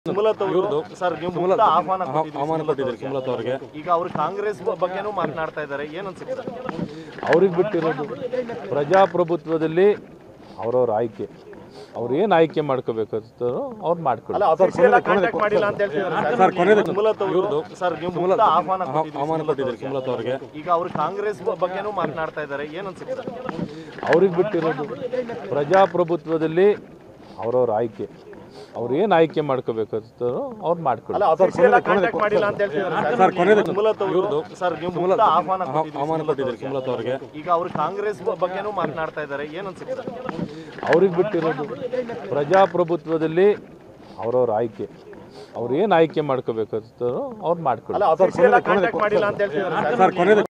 ಸುಮಲತ್ ಅವರು ಸರ್ ನೀವು ಮುಕ್ತ ಆಹ್ವಾನ ಕೊಟ್ಟಿದ್ದೀರಿ ಆಹ್ವಾನ ಸುಮಲತ್ ಕೊಟ್ಟಿದ್ದೀರಿ ಅವ್ರಿಗೆ. ಸುಮಲತಾ ಅವರಿಗೆ ಈಗ ಅವರು ಕಾಂಗ್ರೆಸ್ ಬಗ್ಗೆನೂ ಮಾತನಾಡ್ತಾ ಇದ್ದಾರೆ ಏನ್ ಅನ್ಸುತ್ತೆ ಸರ್? ಅವ್ರಿಗೆ ಬಿಟ್ಟಿರೋದು ಪ್ರಜಾಪ್ರಭುತ್ವದಲ್ಲಿ ಅವ್ರವ್ರ ಆಯ್ಕೆ ಅವ್ರು ಏನು ಆಯ್ಕೆ ಮಾಡ್ಕೋಬೇಕಾಗ್ತಾರೋ ಅವ್ರು ಮಾಡ್ಕೊಳ್ಳಿ ಅಲ್ಲ ಅಫಿಷಿಯಲ್ ಕಾಂಟ್ಯಾಕ್ಟ್ ಮಾಡಿಲ್ಲ ಅಂತ ಹೇಳ್ತಿದ್ದಾರೆ ಸರ್. ಸುಮಲತ್ ಅವರು ಸರ್ ನೀವು ಮುಕ್ತ ಆಹ್ವಾನ ಕೊಟ್ಟಿದ್ದೀರಿ ಆಹ್ವಾನ ಸುಮಲತ್ ಕೊಟ್ಟಿದ್ದೀರಿ ಅವ್ರಿಗೆ. ಸುಮಲತಾ ಅವರಿಗೆ ಈಗ ಅವರು ಕಾಂಗ್ರೆಸ್ ಬಗ್ಗೆನೂ ಮಾತನಾಡ್ತಾ ಇದ್ದಾರೆ ಏನ್ ಅನ್ಸುತ್ತೆ ಸರ್? ಅವ್ರಿಗೆ ಬಿಟ್ಟಿರೋದು ಪ್ರಜಾಪ್ರಭುತ್ವದಲ್ಲಿ ಅವ್ರವ್ರ ಆಯ್ಕೆ ಅವ್ರು ಏನು ಆಯ್ಕೆ ಮಾಡ್ಕೋಬೇಕಾಗ್ತಾರೋ ಅವ್ರು ಮಾಡ್ಕೊಳ್ಳಿ ಅಲ್ಲ ಅಫಿಷಿಯಲ್ ಕಾಂಟ್ಯಾಕ್ಟ್ ಮಾಡಿಲ್ಲ ಅಂತ ಹೇಳ್ತಿದ್ದಾರೆ ಸರ್. ಸುಮಲತ್ ಅವರು ಸರ್ ನೀವು ಮುಕ್ತ ಆಹ್ವಾನ ಕೊಟ್ಟಿದ್ದೀರಿ ಆಹ್ವಾನ ಸುಮಲತ್ ಕೊಟ್ಟಿದ್ದೀರಿ ಅವ್ರಿಗೆ. ಸುಮಲತಾ ಅವರಿಗೆ ಈಗ ಅವರು ಕಾಂಗ್ರೆಸ್ ಬಗ್ಗೆನೂ ಮಾತನಾಡ್ತಾ ಇದ್ದಾರೆ ಏನ್ ಅನ್ಸುತ್ತೆ ಸರ್? ಅವ್ರಿಗೆ ಬಿಟ್ಟಿರೋದು ಪ್ರಜಾಪ್ರಭುತ್ವದಲ್ಲಿ ಅವ್ರವ್ರ ಆಯ್ಕೆ ಅವ್ರು ಏನು ಆಯ್ಕೆ ಮಾಡ್ಕೋಬೇಕಾಗ್ತಾರೋ ಅವ್ರು ಮಾಡ್ಕೊಳ್ಳಿ ಅಲ್ಲ ಅಫಿಷಿಯಲ್ ಕಾಂಟ್ಯಾಕ್ಟ್ ಮಾಡಿಲ್ಲ ಅಂತ ಹೇಳ್ತಿದ್ದಾರೆ ಸರ್.